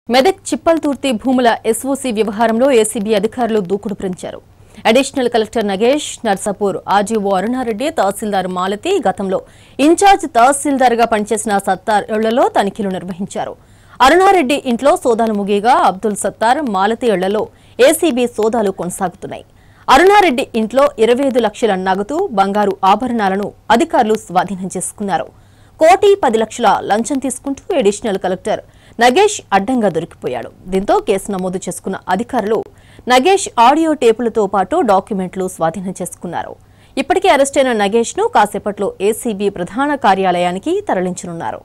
మెదక్ చిప్పల్తూర్తి భూముల ఎస్ఓసీ వ్యవహారంలో ఏసీబీ అధికారులు దూకుడు పెంచారు additional collector Nagesh Narsapur RDO Aruna Reddy తహసీల్దార్ మాలతి గతంలో ఇన్ఛార్జ్ తహసీల్దార్గా పనిచేసిన సత్తార్ ఇళ్లలో తనిఖీలు నిర్వహించారు అరుణారెడ్డి ఇంట్లో సోదాలు ముగిగా అబ్దుల్ సత్తార్ మాలతి ఇళ్లలో ఏసీబీ సోదాలు కొనసాగుతున్నాయి అరుణారెడ్డి ఇంట్లో ఇరవై ఐదు లక్షల నగదు బంగారు ఆభరణాలను అధికారులు స్వాధీనం చేసుకున్నారు కోటి పది లక్షల లంచం తీసుకుంటూ అడిషనల్ కలెక్టర్ నగేష్ అడ్డంగా దొరికిపోయాడు దీంతో కేసు నమోదు చేసుకున్న అధికారులు నగేష్ ఆడియో టేపులతో పాటు డాక్యుమెంట్లు స్వాధీనం చేసుకున్నారు ఇప్పటికే అరెస్టైన నగేష్ ను కాసేపట్లో ఏసీబీ ప్రధాన కార్యాలయానికి తరలించనున్నారు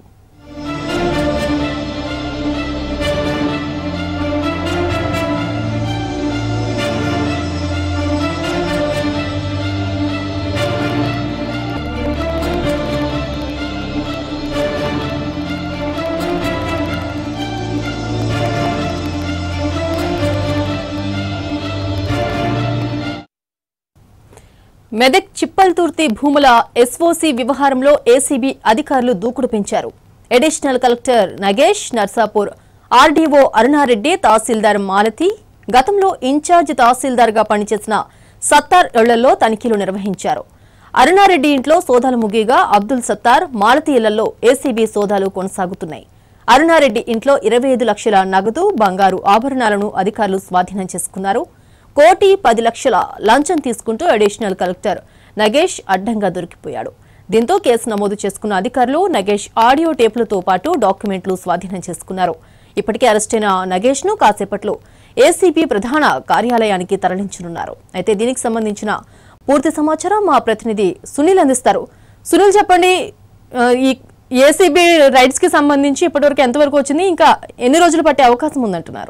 మెదక్ చిప్పల్తుర్తి భూముల ఎస్ఓసీ వ్యవహారంలో ఏసీబీ అధికారులు దూకుడు పెంచారు additional collector Nagesh Narsapur RDO Aruna Reddy తహసీల్దార్ మాలతి గతంలో ఇన్ఛార్జ్ తహసీల్దార్గా పనిచేసిన సత్తార్ ఇళ్లలో తనిఖీలు నిర్వహించారు అరుణారెడ్డి ఇంట్లో సోదాలు ముగిగా అబ్దుల్ సత్తార్ మాలతి ఇళ్లలో ఏసీబీ సోదాలు కొనసాగుతున్నాయి అరుణారెడ్డి ఇంట్లో ఇరవై ఐదు లక్షల నగదు బంగారు ఆభరణాలను అధికారులు స్వాధీనం చేసుకున్నారు కోటి పది లక్షల లంచం తీసుకుంటూ అడిషనల్ కలెక్టర్ నగేష్ అడ్డంగా దొరికిపోయాడు దీంతో కేసు నమోదు చేసుకున్న అధికారులు నగేష్ ఆడియో టేపులతో పాటు డాక్యుమెంట్లు స్వాధీనం చేసుకున్నారు ఇప్పటికే అరెస్టైన నగేష్ ను కాసేపట్లో ఏసీబీ ప్రధాన కార్యాలయానికి తరలించనున్నారు అయితే దీనికి సంబంధించిన పూర్తి సమాచారం మా ప్రతినిధి సునీల్ అందిస్తారు సునీల్ చెప్పండి ఆ, ఈ ఏసీబీ రైట్స్ కి సంబంధించి ఇప్పటివరకు ఎంతవరకు వచ్చింది ఇంకా ఎన్ని రోజులు పట్టే అవకాశం ఉందంటున్నారు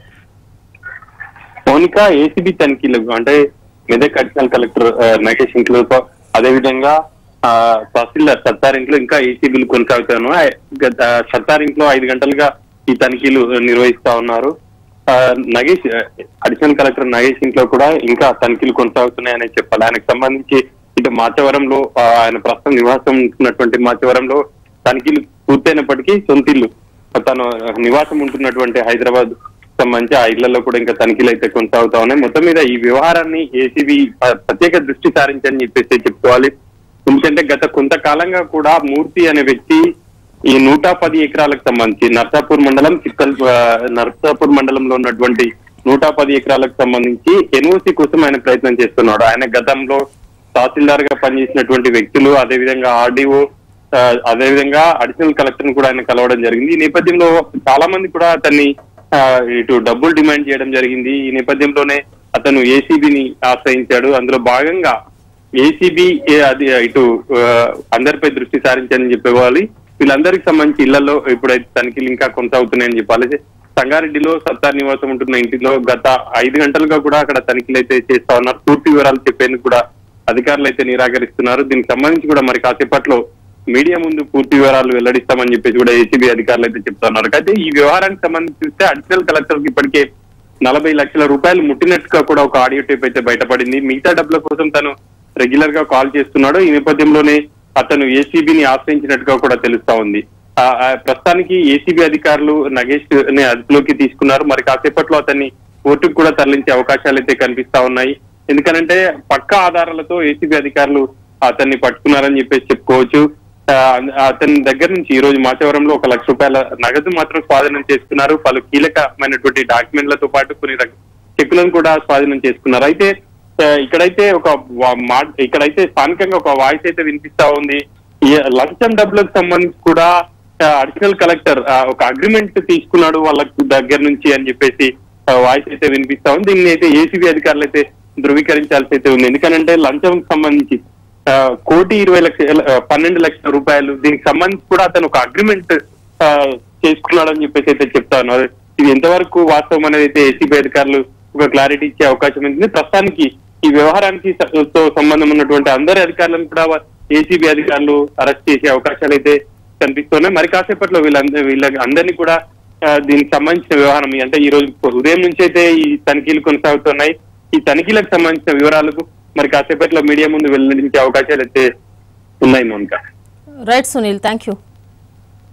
మౌనిక ఏసీబీ తనిఖీలు అంటే మెదక్ అడిషనల్ కలెక్టర్ ఆ, నగేష్ ఇంట్లో అదే విధంగా ఆ, తహసీల్దార్ సత్తార్ ఇంట్లో ఇంకా ఏసీబీలు కొనసాగుతాను ఆ, గత సత్తార్ ఇంట్లో ఐదు గంటలుగా ఈ తనిఖీలు నిర్వహిస్తా ఉన్నారు ఆ, నగేష్ ఆ, అడిషనల్ కలెక్టర్ నగేష్ ఇంట్లో కూడా ఇంకా తనిఖీలు కొనసాగుతున్నాయని చెప్పాలి ఆయనకు సంబంధించి ఇటు మాచవరంలో ఆ, ఆయన ప్రస్తుతం నివాసం ఉంటున్నటువంటి మాచవరంలో తనిఖీలు పూర్తయినప్పటికీ సొంతిల్లు తను నివాసం ఉంటున్నటువంటి హైదరాబాద్ సంబంధించి ఆ ఇళ్లలో కూడా ఇంకా తనిఖీలు అయితే కొనసాగుతా ఉన్నాయి మొత్తం మీద ఈ వ్యవహారాన్ని ఏసీబీ ప్రత్యేక దృష్టి సారించని చెప్పేసి చెప్పుకోవాలి ఎందుకంటే గత కొంతకాలంగా కూడా మూర్తి అనే వ్యక్తి ఈ నూట పది ఎకరాలకు సంబంధించి నర్సాపూర్ మండలం చిక్కల్ ఆ, నర్సాపూర్ మండలంలో ఉన్నటువంటి నూట పది ఎకరాలకు సంబంధించి ఎన్ఓసి కోసం ఆయన ప్రయత్నం చేస్తున్నాడు ఆయన గతంలో తహసీల్దార్ గా పనిచేసినటువంటి వ్యక్తులు అదేవిధంగా ఆర్డీఓ ఆ, అదేవిధంగా అడిషనల్ కలెక్టర్ ని కూడా ఆయన కలవడం జరిగింది ఈ నేపథ్యంలో చాలా మంది కూడా అతన్ని ఆ, ఇటు డబ్బులు డిమాండ్ చేయడం జరిగింది ఈ నేపథ్యంలోనే అతను ఏసీబీని ఆశ్రయించాడు అందులో భాగంగా ఏసీబీ అది ఇటు ఆ, అందరిపై దృష్టి సారించని చెప్పేవాలి వీళ్ళందరికి సంబంధించి ఇళ్లలో ఇప్పుడైతే తనిఖీలు ఇంకా కొనసాగుతున్నాయని చెప్పాలి సంగారెడ్డిలో సత్తార్ నివాసం ఉంటున్న ఇంటిలో గత ఐదు గంటలుగా కూడా అక్కడ తనిఖీలు అయితే చేస్తా ఉన్నారు పూర్తి వివరాలు చెప్పేందుకు కూడా అధికారులు అయితే నిరాకరిస్తున్నారు దీనికి సంబంధించి కూడా మరి కాసేపట్లో మీడియా ముందు పూర్తి వివరాలు వెల్లడిస్తామని చెప్పేసి కూడా ఏసీబీ అధికారులు అయితే చెప్తున్నారు అయితే ఈ వ్యవహారానికి సంబంధించి చూస్తే అడిషనల్ కలెక్టర్ కి ఇప్పటికే నలభై లక్షల రూపాయలు ముట్టినట్టుగా కూడా ఒక ఆడియో టేప్ అయితే బయటపడింది మిగతా డబ్బుల కోసం తను రెగ్యులర్ గా కాల్ చేస్తున్నాడు ఈ నేపథ్యంలోనే అతను ఏసీబీని ఆశ్రయించినట్టుగా కూడా తెలుస్తా ఉంది ఆ, ఆ, ప్రస్తుతానికి ఏసీబీ అధికారులు నగేష్ ని అదుపులోకి తీసుకున్నారు మరి కాసేపట్లో అతన్ని కోర్టుకు కూడా తరలించే అవకాశాలు అయితే కనిపిస్తా ఉన్నాయి ఎందుకనంటే పక్కా ఆధారాలతో ఏసీబీ అధికారులు అతన్ని పట్టుకున్నారని చెప్పేసి చెప్పుకోవచ్చు ఆ, అతని దగ్గర నుంచి ఈ రోజు మాచవరంలో ఒక లక్ష రూపాయల నగదు మాత్రం స్వాధీనం చేసుకున్నారు పలు కీలకమైనటువంటి డాక్యుమెంట్లతో పాటు కొన్ని రక- చెక్కులను కూడా స్వాధీనం చేసుకున్నారు అయితే ఆ, ఇక్కడైతే ఒక వా- మా- ఇక్కడైతే స్థానికంగా ఒక వాయిస్ అయితే వినిపిస్తా ఉంది ఈ లంచం డబ్బులకు సంబంధించి కూడా అడిషనల్ కలెక్టర్ ఆ, ఒక అగ్రిమెంట్ తీసుకున్నాడు వాళ్ళ దగ్గర నుంచి అని చెప్పేసి వాయిస్ అయితే వినిపిస్తా ఉంది దీన్ని అయితే ఏసీబీ అధికారులు అయితే ధృవీకరించాల్సి అయితే ఉంది ఎందుకనంటే లంచం సంబంధించి ఆ, కోటి ఇరవై లక్షల ఆ, పన్నెండు లక్షల రూపాయలు దీనికి సంబంధించి కూడా అతను ఒక అగ్రిమెంట్ చేసుకున్నాడని చెప్పేసి అయితే చెప్తా ఉన్నారు ఇది ఎంతవరకు వాస్తవం అనేది అయితే ఏసీబీ అధికారులు ఒక క్లారిటీ ఇచ్చే అవకాశం ఉంది ప్రస్తుతానికి ఈ వ్యవహారానికి స- తో సంబంధం ఉన్నటువంటి అందరి అధికారులను కూడా ఏసీబీ అధికారులు అరెస్ట్ చేసే అవకాశాలు అయితే కనిపిస్తున్నాయి మరి కాసేపట్లో వీళ్ళందరూ వీళ్ళ అందరినీ కూడా ఆ, దీనికి సంబంధించిన వ్యవహారం అంటే ఈ రోజు ఉదయం నుంచి అయితే ఈ తనిఖీలు కొనసాగుతున్నాయి ఈ తనిఖీలకు సంబంధించిన వివరాలకు మరి కాసేపట్లో మీడియా ముందు వెల్లడించే అవకాశాలు అయితే ఉన్నాయి Mounika right Sunil thank you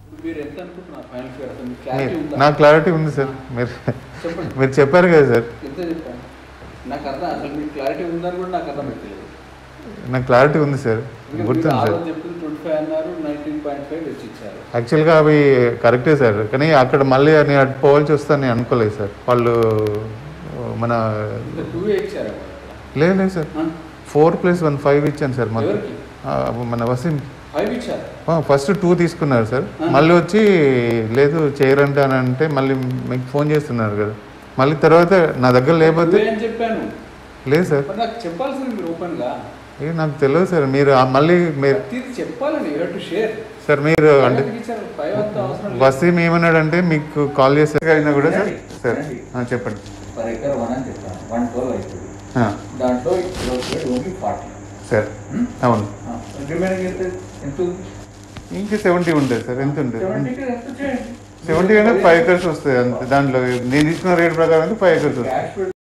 మీరు ఎంత అనుకుంటున్నారు ఫైనల్ ఫిగర్ అసలు మీకు క్లారిటీ మీ- ఉందా నా క్లారిటీ ఉంది సార్ మీరు చెప్పండి మీరు చెప్పారు కదా సార్ ఎంత చెప్పాను నాకు అర్థం అసలు మీకు క్లారిటీ ఉందని కూడా నాకు అర్థం పెట్టలేదు నాకు క్లారిటీ ఉంది సార్ మీరు గుర్తుంది ఆ సార్ రోజు చెప్పింది ట్వంటీ ఫైవ్ అన్నారు నైన్టీన్ పాయింట్ ఫైవ్ వచ్చి ఇచ్చారు యాక్చువల్గా అవి కరెక్టే సార్ కానీ అక్కడ మళ్ళీ నేను అటు పోవాల్సి వస్తాను నేను అనుకోలేదు సార్ వాళ్ళు మన ఇంకా టూ ఇచ్చారు లేదు లేదు sir four plus one five ఇచ్చాను సార్ మొత్తం ఎవరికి ఆ, మన వసీం ఫైవ్ ఇచ్చారు ఫస్ట్ టూ తీసుకున్నారు సార్ ఆ. మళ్ళీ వచ్చి లేదు చేయరంటే అని అంటే మళ్ళీ మీకు ఫోన్ చేస్తున్నారు కదా మళ్ళీ తర్వాత నా దగ్గర లేకపోతే టూ అని చెప్పాను లేదు సార్ మరి నాకు చెప్పాల్సింది మీరు ఓపెన్ గా ఏ నాకు తెలియదు సార్ మీరు ఆ మళ్ళీ మీరు తీసి చెప్పాలండి యూ టు షేర్ సార్ మీరు అంటే ఇచ్చారు ఫైవ్ అంత అవసరం లేదు. వసీం ఏమన్నాడంటే మీకు కాల్ చేస్తే అయినా కూడా సార్ సార్ ఆ, చెప్పండి పర్ ఎకర్ వన్ అని చెప్పాను వన్ ట్వెల్వ్ అవుతుంది ఆ, దాంట్లో ఓన్లీ ఫార్టీ సార్ అవును రిమైనింగ్ ఎంత ఎంత ఉంది ఇంక సెవెంటీ ఉంటుంది సార్ ఎంత ఉంటుంది సెవెంటీకి ఎంత చేయండి సెవెంటీ అంటే ఫైవ్ ఎకర్స్ వస్తాయి అంతే దాంట్లో నేను తీసుకున్న రేట్ ప్రకారం అయితే ఫైవ్ ఎకర్స్ వస్తాయి క్యాష్